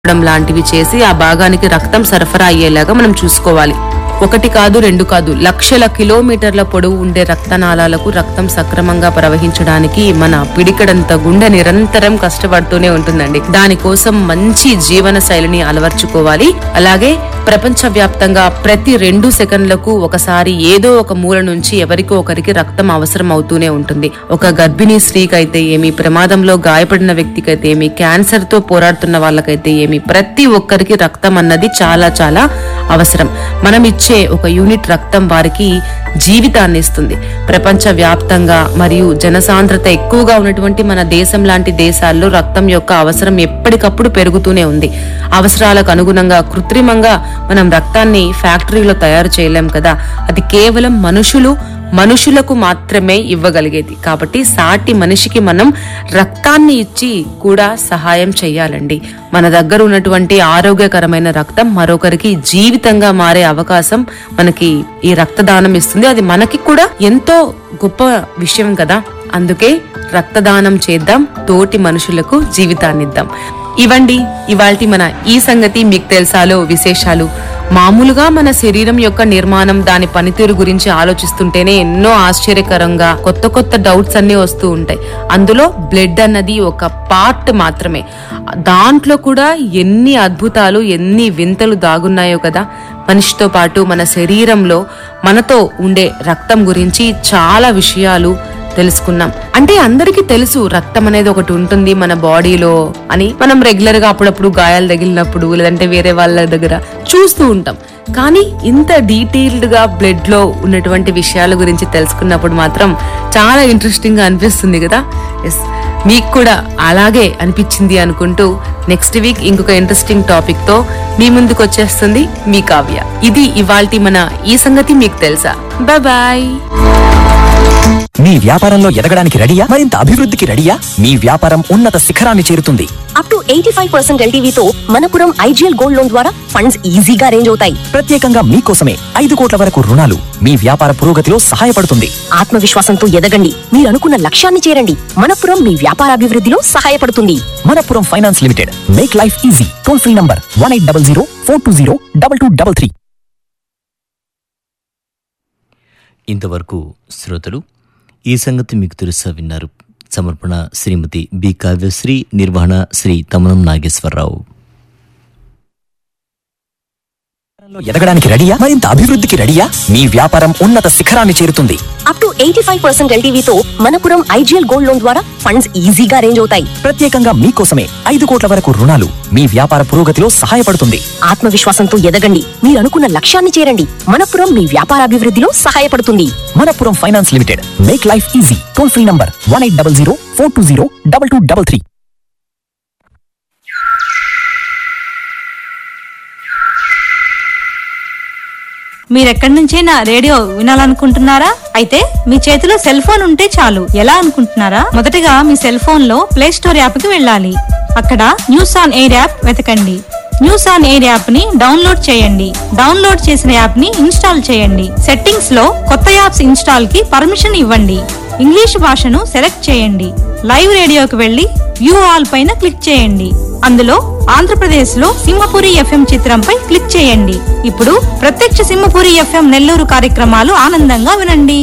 చేయడం లాంటివి చేసి ఆ భాగానికి రక్తం సరఫరా అయ్యేలాగా మనం చూసుకోవాలి ఒకటి కాదు రెండు కాదు లక్షల కిలోమీటర్ల పొడవు ఉండే రక్తనాళాలకు రక్తం సక్రమంగా ప్రవహించడానికి మన పిడికడంత గుండె నిరంతరం కష్టపడుతూనే ఉంటుందండి దానికోసం మంచి జీవన శైలిని అలవర్చుకోవాలి అలాగే ప్రపంచ వ్యాప్తంగా ప్రతి రెండు సెకండ్లకు ఒకసారి ఏదో ఒక మూల నుంచి ఎవరికో ఒకరికి రక్తం అవసరం అవుతూనే ఉంటుంది ఒక గర్భిణీ స్త్రీకైతే ఏమి ప్రమాదంలో గాయపడిన వ్యక్తికైతే ఏమి క్యాన్సర్ తో పోరాడుతున్న వాళ్ళకైతే ఏమి ప్రతి ఒక్కరికి రక్తం అన్నది చాలా చాలా అవసరం మనం ఇచ్చే ఒక యూనిట్ రక్తం వారికి జీవితాన్ని ఇస్తుంది ప్రపంచ వ్యాప్తంగా మరియు జనసాంద్రత ఎక్కువగా ఉన్నటువంటి మన దేశం లాంటి దేశాల్లో రక్తం యొక్క అవసరం ఎప్పటికప్పుడు పెరుగుతూనే ఉంది అవసరాలకు అనుగుణంగా కృత్రిమంగా మనం రక్తాన్ని ఫ్యాక్టరీలో తయారు చేయలేం కదా అది కేవలం మనుషులు మనుషులకు మాత్రమే ఇవ్వగలిగేది కాబట్టి సాటి మనిషికి మనం రక్తాన్ని ఇచ్చి కూడా సహాయం చేయాలండి మన దగ్గర ఉన్నటువంటి ఆరోగ్యకరమైన రక్తం మరొకరికి జీవితంగా మారే అవకాశం మనకి ఈ రక్తదానం ఇస్తుంది అది మనకి కూడా ఎంతో గొప్ప విషయం కదా అందుకే రక్తదానం చేద్దాం తోటి మనుషులకు జీవితాన్ని ఇద్దాం ఇవండి ఇవాల్టి మన ఈ సంగతి మీకు తెలుసాలో విశేషాలు మామూలుగా మన శరీరం యొక్క నిర్మాణం దాని పనితీరు గురించి ఆలోచిస్తుంటేనే ఎన్నో ఆశ్చర్యకరంగా కొత్త కొత్త డౌట్స్ అన్ని వస్తూ ఉంటాయి అందులో బ్లడ్ అన్నది ఒక పార్ట్ మాత్రమే దాంట్లో కూడా ఎన్ని అద్భుతాలు ఎన్ని వింతలు దాగున్నాయో కదా మనిషితో పాటు మన శరీరంలో మనతో ఉండే రక్తం గురించి చాలా విషయాలు తెలుసుకున్నాం అంటే అందరికీ తెలుసు రక్తం అనేది ఒకటి ఉంటుంది మన బాడీలో అని మనం రెగ్యులర్ గా అప్పుడప్పుడు గాయాలు తగిలినప్పుడు లేదంటే వేరే వాళ్ళ దగ్గర చూస్తూ ఉంటాం కానీ ఇంత డీటెయిల్డ్ గా బ్లడ్ లో ఉన్నటువంటి విషయాల గురించి తెలుసుకున్నప్పుడు మాత్రం చాలా ఇంట్రెస్టింగ్ గా అనిపిస్తుంది కదా ఎస్ మీకు కూడా అలాగే అనిపించింది అనుకుంటూ నెక్స్ట్ వీక్ ఇంకొక ఇంట్రెస్టింగ్ టాపిక్ తో మీ ముందుకు వచ్చేస్తుంది మీ కావ్య ఇది ఇవాల్టి మన ఈ సంగతి మీకు తెలుసా బాయ్ బాయ్ మీ వ్యాపారంలో ఎదగడానికి రెడీయా మరింత అభివృద్ధికి రెడీయా మీ వ్యాపారం ఉన్నత శిఖరాన్ని చేరుతుంది up to eighty five percent ఎల్టీవీతో మనపురం ఐజీఎల్ గోల్డ్ లోన్ ద్వారా ఫండ్స్ ఈజీగా అరేంజ్ అవుతాయి ప్రత్యేకంగా మీకోసమే ఐదు కోట్ల వరకు రుణాలు మీ వ్యాపార పురోగతిలో సహాయపడుతుంది ఆత్మవిశ్వాసంతో ఎదగండి మీరు అనుకున్న లక్ష్యాన్ని చేరండి మనపురం మీ వ్యాపారాభివృద్ధిలో సహాయపడుతుంది Manappuram finance limited make life easy toll free number one eight double zero four two zero double two double three ఇంతవరకు శ్రోతలు ఈ సంగతి మీకు తెలుసా విన్నారు సమర్పణ శ్రీమతి బి కావ్యశ్రీ నిర్వహణ శ్రీ తమనం నాగేశ్వరరావు ఎదగడానికి రెడీయా మరింత అభివృద్ధికి రెడీయా మీ వ్యాపారం ఉన్నత శిఖరాన్ని చేరుతుంది up to eighty five percent ఎల్టీవీతో మనపురం ఐజీఎల్ గోల్డ్ లోన్ ద్వారా ఫండ్స్ ఈజీగా అరేంజ్ అవుతాయి ప్రత్యేకంగా మీకోసమే ఐదు కోట్ల వరకు రుణాలు మీ వ్యాపార పురోగతిలో సహాయపడుతుంది ఆత్మవిశ్వాసంతో ఎదగండి మీరు అనుకున్న లక్ష్యాన్ని చేరండి మనపురం మీ వ్యాపారాభివృద్ధిలో సహాయపడుతుంది Manappuram finance limited make life easy toll free number one eight double zero four two zero double two double three మీరెక్కడి నుంచైనా రేడియో వినాలనుకుంటున్నారా అయితే మీ చేతిలో సెల్ ఫోన్ ఉంటే చాలు ఎలా అనుకుంటున్నారా మొదటగా మీ సెల్ ఫోన్ లో ప్లే స్టోర్ యాప్ కి వెళ్ళాలి అక్కడ న్యూస్ ఆన్ ఎయిర్ యాప్ వెతకండి న్యూస్ ఆన్ ఎయిర్ యాప్ ని డౌన్లోడ్ చేయండి డౌన్లోడ్ చేసిన యాప్ ని ఇన్స్టాల్ చేయండి సెట్టింగ్స్ లో కొత్త యాప్స్ ఇన్స్టాల్ కి పర్మిషన్ ఇవ్వండి ఇంగ్లీష్ భాషను సెలెక్ట్ చేయండి లైవ్ రేడియోకి వెళ్లి వ్యూ ఆల్ పైన క్లిక్ చేయండి అందులో ఆంధ్రప్రదేశ్ లో సింహపురి ఎఫ్ఎం చిత్రంపై క్లిక్ చేయండి ఇప్పుడు ప్రత్యక్ష సింహపురి ఎఫ్ఎం నెల్లూరు కార్యక్రమాలు ఆనందంగా వినండి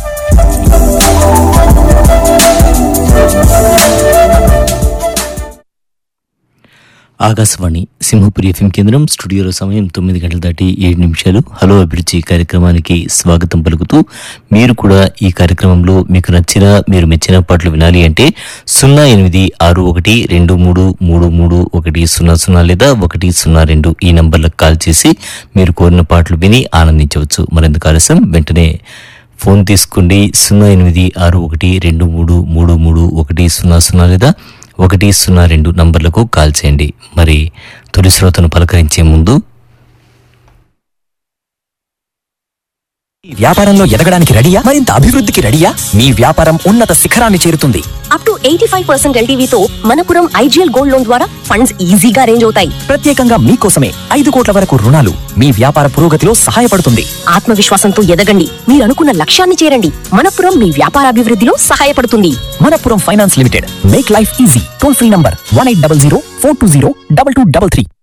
ఆకాశవాణి సింహపురి ఎఫ్ఎం కేంద్రం స్టూడియోలో సమయం తొమ్మిది గంటల దాటి ఏడు నిమిషాలు హలో అభిరుచి కార్యక్రమానికి స్వాగతం పలుకుతూ మీరు కూడా ఈ కార్యక్రమంలో మీకు నచ్చిన మీరు మెచ్చిన పాటలు వినాలి అంటే సున్నా ఎనిమిది ఆరు ఒకటి రెండు మూడు మూడు మూడు ఒకటి సున్నా సున్నా లేదా ఒకటి సున్నా రెండు ఈ నంబర్లకు కాల్ చేసి మీరు కోరిన పాటలు విని ఆనందించవచ్చు మరెందుకు ఆలస్యం వెంటనే ఫోన్ తీసుకోండి సున్నా ఎనిమిది ఆరు ఒకటి రెండు మూడు మూడు మూడు ఒకటి సున్నా సున్నా లేదా ఒకటి సున్నా రెండు నంబర్లకు కాల్ చేయండి మరి తొలి శ్రోతను పలకరించే ముందు మీ వ్యాపారంలో ఎదగడానికి రెడీయా మరింత అభివృద్ధికి రెడీయా మీ వ్యాపారం ఉన్నత శిఖరాన్ని చేరుతుంది up to eighty five percent ఎల్టీవీతో మనపురం ఐజీఎల్ గోల్డ్ లోన్ ద్వారా ఫండ్స్ ఈజీగా రేంజ్ అవుతాయి ప్రత్యేకంగా మీకోసమే ఐదు కోట్ల వరకు రుణాలు మీ వ్యాపార పురోగతిలో సహాయపడుతుంది ఆత్మవిశ్వాసంతో ఎదగండి మీరు అనుకున్న లక్ష్యాన్ని చేరండి మనపురం మీ వ్యాపారాభివృద్ధిలో సహాయపడుతుంది Manappuram finance limited make life easy toll free number one eight double zero four two zero double two double three